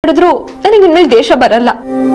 ಮಾಡಿದ್ರು ನನಗೆ ಇನ್ಮೇಲೆ ದೇಶ ಬರಲ್ಲ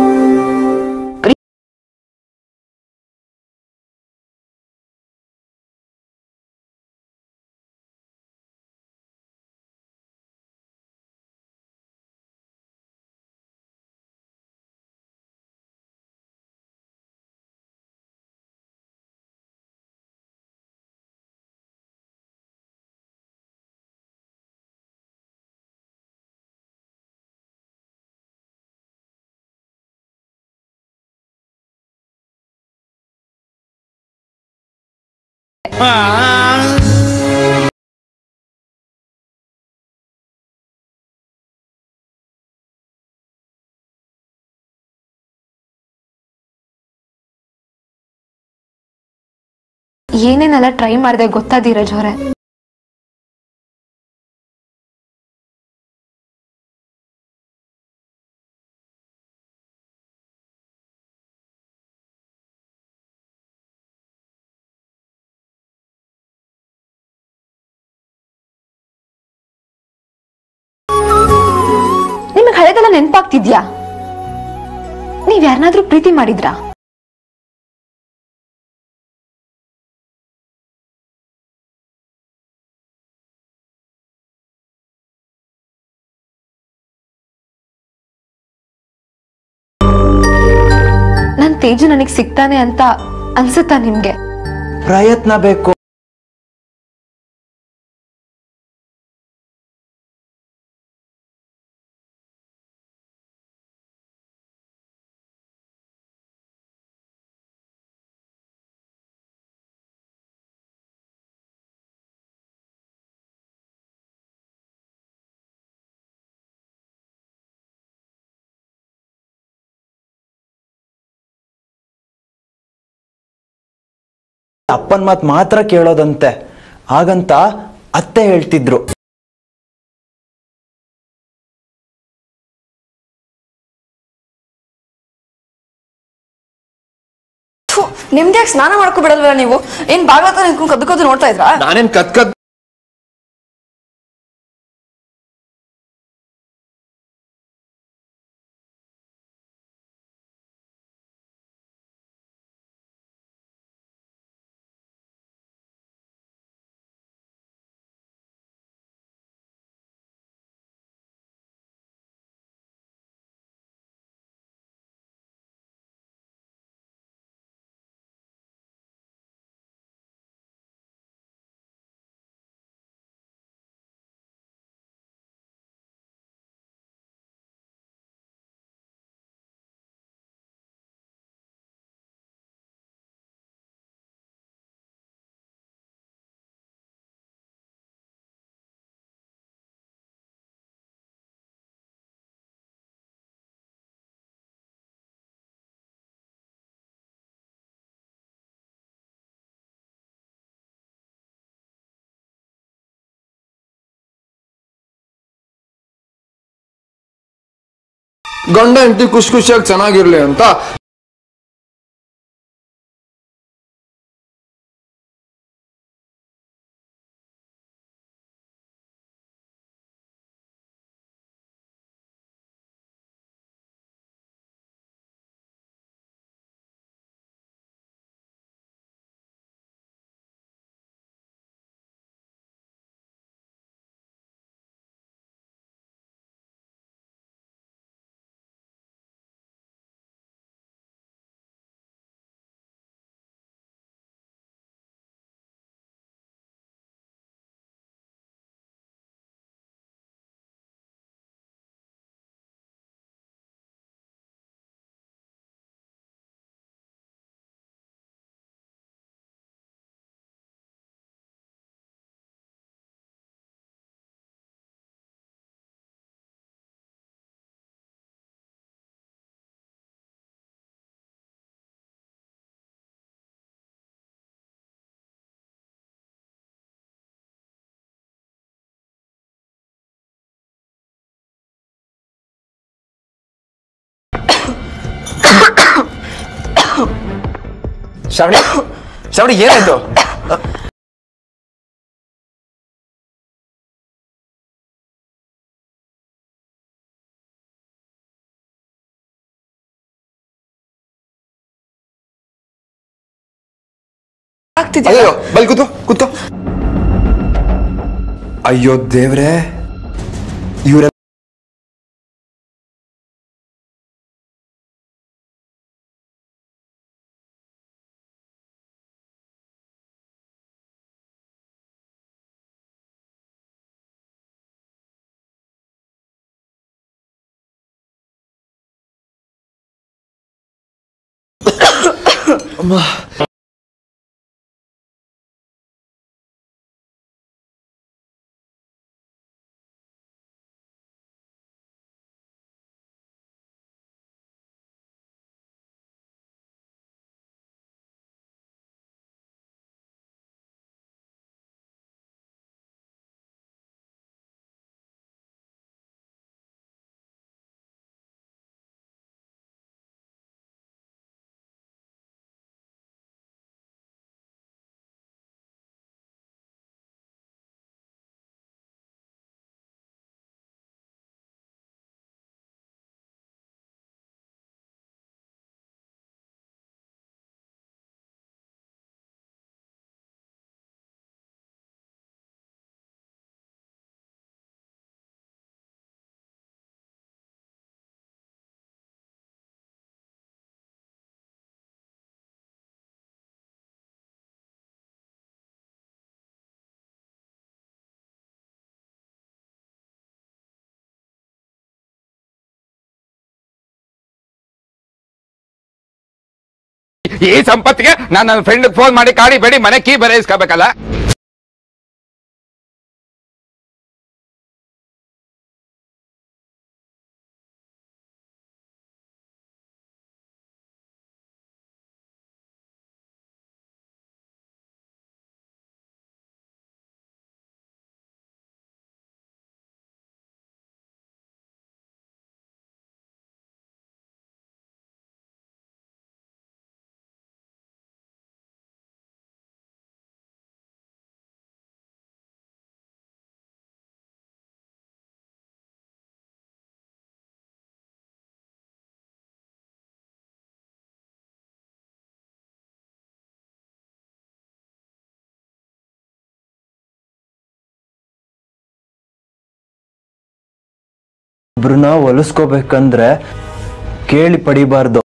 ಏನೇನೆಲ್ಲ ಟ್ರೈ ಮಾಡಿದೆ ಗೊತ್ತಾ ಧೀರಜ್ ಅವರೇ ನಿಮಗೆ ಹಳೆದೆಲ್ಲ ನೆನಪಾಗ್ತಿದ್ಯಾ ನೀವ್ ಯಾರನ್ನಾದ್ರೂ ಪ್ರೀತಿ ಮಾಡಿದ್ರಾ ನನ್ ತೇಜು ನನಗ್ ಸಿಗ್ತಾನೆ ಅಂತ ಅನ್ಸುತ್ತಾ ನಿಮ್ಗೆ ಪ್ರಯತ್ನ ಬೇಕು ಅಪ್ಪನ್ ಮಾತ್ ಮಾತ್ರ ಕೇಳೋದಂತೆ ಹಾಗಂತ ಅತ್ತೆ ಹೇಳ್ತಿದ್ರು ನಿಮ್ದ್ಯಾಕೆ ಸ್ನಾನ ಮಾಡ್ಕೊಬಿಡಲ್ವಲ್ಲ ನೀವು ಏನ್ ಬಾಗ್ಲತ್ತ ನಿಂತ್ಕೊಂಡು ಕದ್ದು ಕದ್ದು ನೋಡ್ತಾ ಇದ್ರಾ ನಾನೇನ್ ಕತ್ ಕತ್ ಗಂಡ ಹೆಂಡತಿ ಖುಷಿ ಖುಷಿಯಾಗಿ ಚೆನ್ನಾಗಿರ್ಲಿ ಅಂತ ಶ್ರಾವಣಿ ಶ್ರಾವಣಿ ಏನಾಯ್ತು ಆಗ್ತಿದ್ಯಾ ಅಯ್ಯೋ ಬಲ್ ಕೂತು ಕೂತ್ಕೋ ಅಯ್ಯೋ ದೇವ್ರೆ ಇವ್ರೆ ಈ ಸಂಪತ್ತಿಗೆ ನಾನು ನನ್ನ ಫ್ರೆಂಡ್ ಫೋನ್ ಮಾಡಿ ಕಾಡಿ ಬೇಡಿ ಮನೆ ಕೀ ಬೇರೆ ಇಸ್ಕೋಬೇಕಲ್ಲ ಇಬ್ರನ್ನ ಹೊಲಿಸ್ಕೋಬೇಕಂದ್ರೆ ಕೇಳಿ ಪಡಿಬಾರ್ದು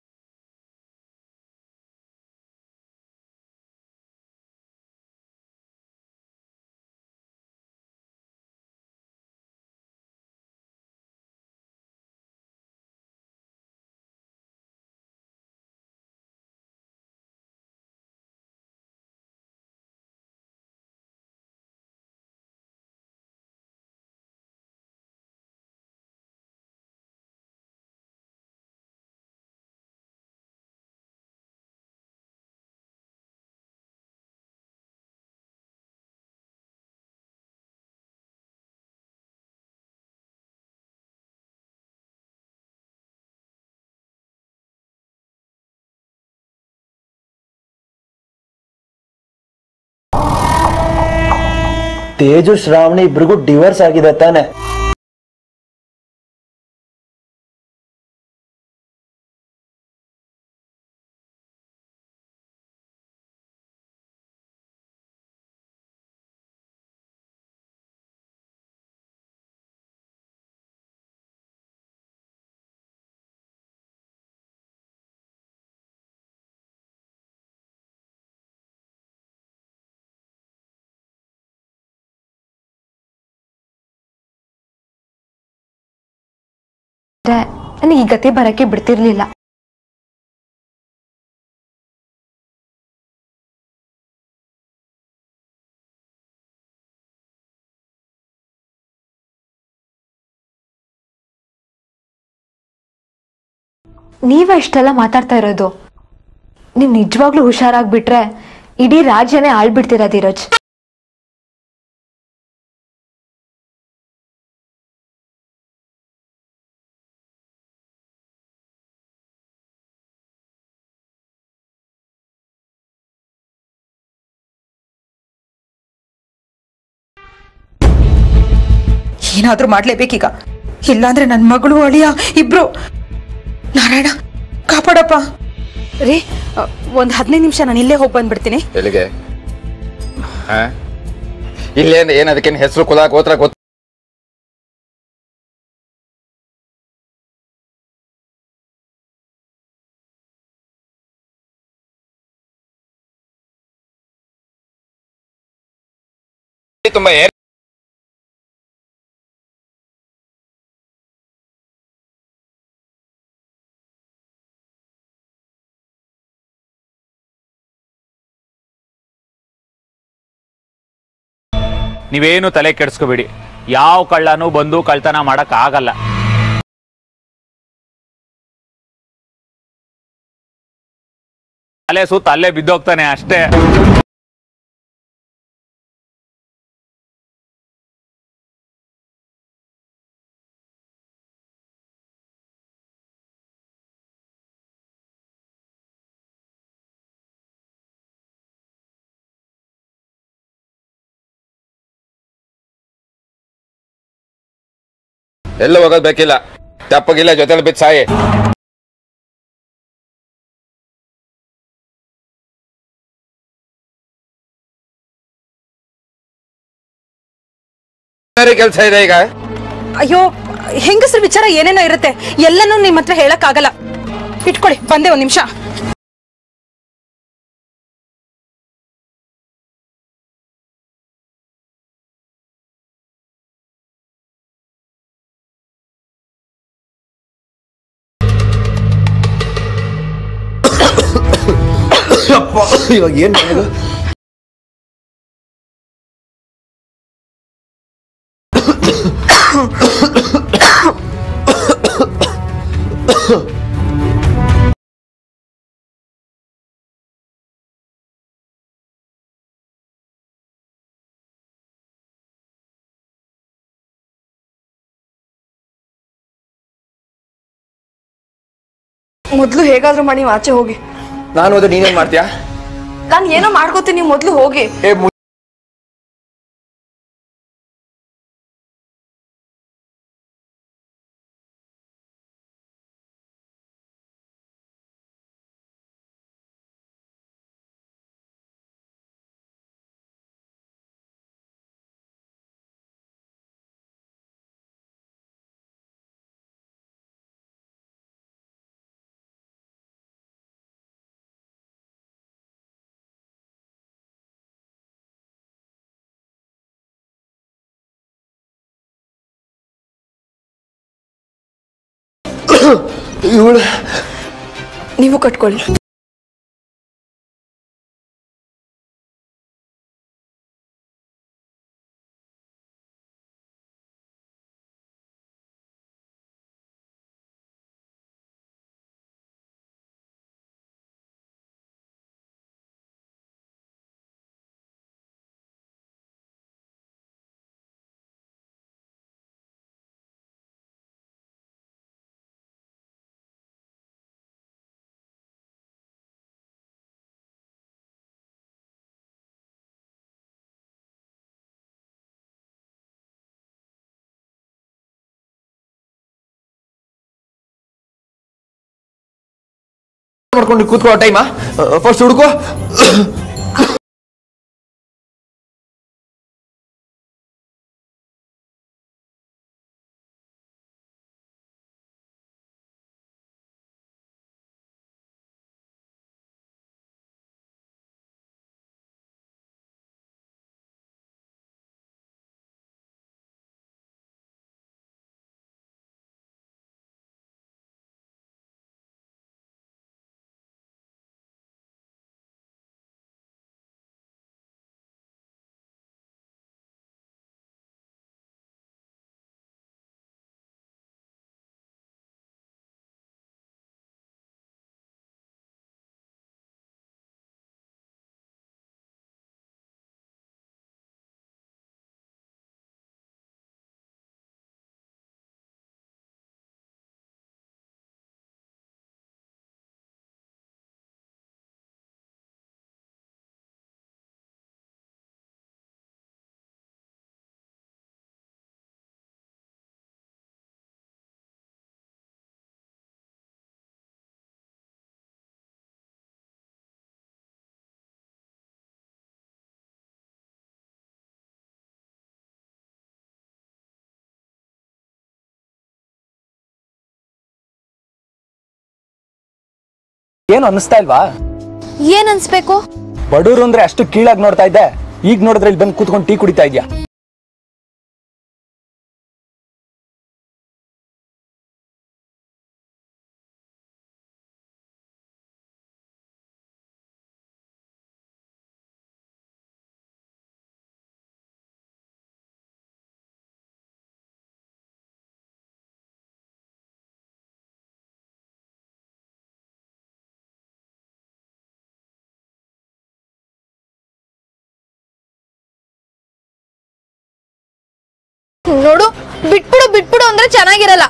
ತೇಜು ಶ್ರಾವಣಿ ಇಬ್ರಿಗೂ ಡಿವೋರ್ಸ್ ಆಗಿದೆ ತಾನೆ ನನಗೆ ಈ ಗತಿ ಬರಕ್ಕೆ ಬಿಡ್ತಿರ್ಲಿಲ್ಲ ನೀವ ಇಷ್ಟೆಲ್ಲ ಮಾತಾಡ್ತಾ ಇರೋದು ನೀವ್ ನಿಜವಾಗ್ಲೂ ಹುಷಾರಾಗ್ಬಿಟ್ರೆ ಇಡೀ ರಾಜ್ಯನೇ ಆಳ್ಬಿಡ್ತೀರಾ ಧೀರಜ್ ಏನಾದ್ರೂ ಮಾಡ್ಲೇಬೇಕೀಗ ಇಲ್ಲಾಂದ್ರೆ ನನ್ನ ಮಗಳು ಅಳಿಯ ಇಬ್ರು ನಾರಾಯಣ ಕಾಪಾಡಪ್ಪ ರೀ ಒಂದ್ ಹದಿನೈದು ನಿಮಿಷ ನಾನು ಇಲ್ಲೇ ಹೋಗಿ ಬಂದ್ಬಿಡ್ತೀನಿ ಎಲ್ಲಿಗೆ ಹಾ ಇಲ್ಲೇನ್ ಏನ್ ಅದಕ್ಕೇನ್ ಹೆಸರು ಕುಲ ಗೋತ್ರ ಗೊತ್ತ ತುಂಬಾ ಏರ್ ನೀವೇನು ತಲೆ ಕೆಡಿಸ್ಕೋಬೇಡಿ ಯಾವ ಕಳ್ಳನೂ ಬಂದು ಕಳ್ತನ ಮಾಡಕ್ ಆಗಲ್ಲ ತಲೆ ಸುತ್ತ ಅಲ್ಲೇ ಬಿದ್ದೋಗ್ತಾನೆ ಅಷ್ಟೇ ಎಲ್ಲ ಹೋಗೋದ್ ಬೇಕಿಲ್ಲ ತಪ್ಪಗಿಲ್ಲ ಜೊತೆಲಿ ಬಿದ್ದು ಸಾಯಿ ಕೆಲಸ ಇದೆ ಈಗ ಅಯ್ಯೋ ಹೆಂಗಸ್ರ ವಿಚಾರ ಏನೇನೋ ಇರುತ್ತೆ ಎಲ್ಲನೂ ನಿಮ್ಮ ಹತ್ರ ಹೇಳಕ್ಕಾಗಲ್ಲ ಇಟ್ಕೊಳ್ಳಿ ಬಂದೆ ಒಂದ್ ನಿಮಿಷ ಇವಾಗ ಏನ್ ಮಾಡೋದು ಮೊದ್ಲು ಹೇಗಾದ್ರೂ ಮಾಡಿ ನೀವು ಆಚೆ ಹೋಗಿ ನಾನು ಹೋದ್ರೆ ನೀನೇನ್ ಮಾಡ್ತೀಯಾ ನಾನು ಏನೋ ಮಾಡ್ಕೋತೀನಿ ನೀವು ಮೊದ್ಲು ಹೋಗಿ ಏ ಮು- ಇವಳು ನೀವು ಕಟ್ಕೊಳ್ಳಿ ಮಾಡ್ಕೊಂಡು ಕೂತ್ಕೋ ಟೈಮಾ ಫಸ್ಟ್ ಹುಡುಕೋ ಏನು ಅನ್ನಿಸ್ತಾ ಇಲ್ವಾ ಏನ್ ಅನ್ಸ್ಬೇಕು ಬಡೂರು ಅಂದ್ರೆ ಅಷ್ಟು ಕೀಳಾಗಿ ನೋಡ್ತಾ ಇದ್ದೆ ಈಗ ನೋಡಿದ್ರೆ ಇಲ್ಲಿ ಬಂದು ಕೂತ್ಕೊಂಡು ಟೀ ಕುಡಿತಾ ಇದ್ಯಾ ನೋಡು ಬಿಟ್ಬಿಡು ಬಿಟ್ಬಿಡು ಅಂದ್ರೆ ಚೆನ್ನಾಗಿರಲ್ಲ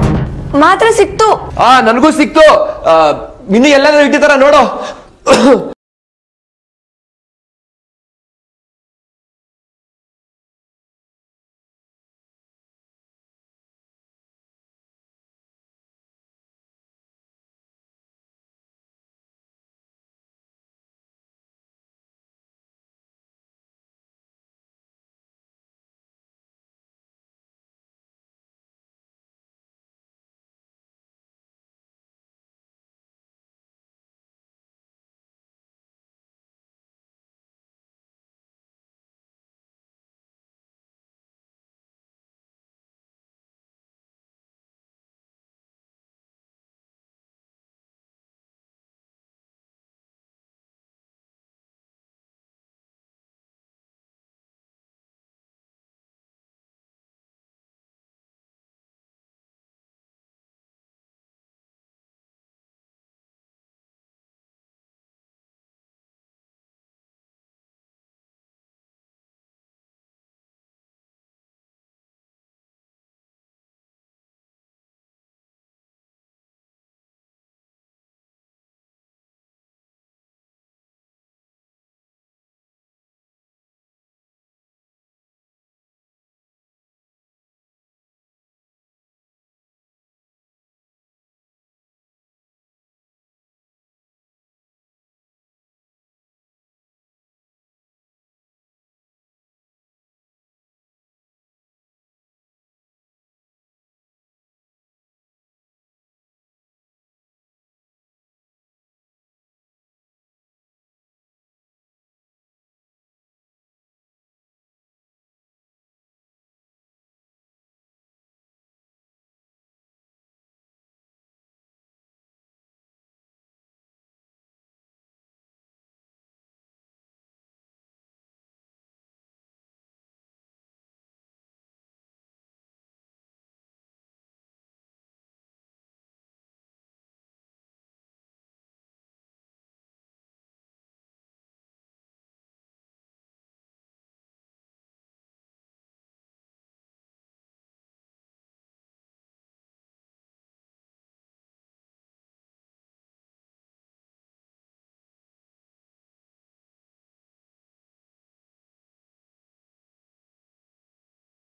ಮಾತ್ರ ಸಿಕ್ತು ಆ ನನಗೂ ಸಿಕ್ತು ಆ, ಇನ್ನು ಎಲ್ಲಾದ್ರೂ ಇಟ್ಟಿದಾರ ನೋಡು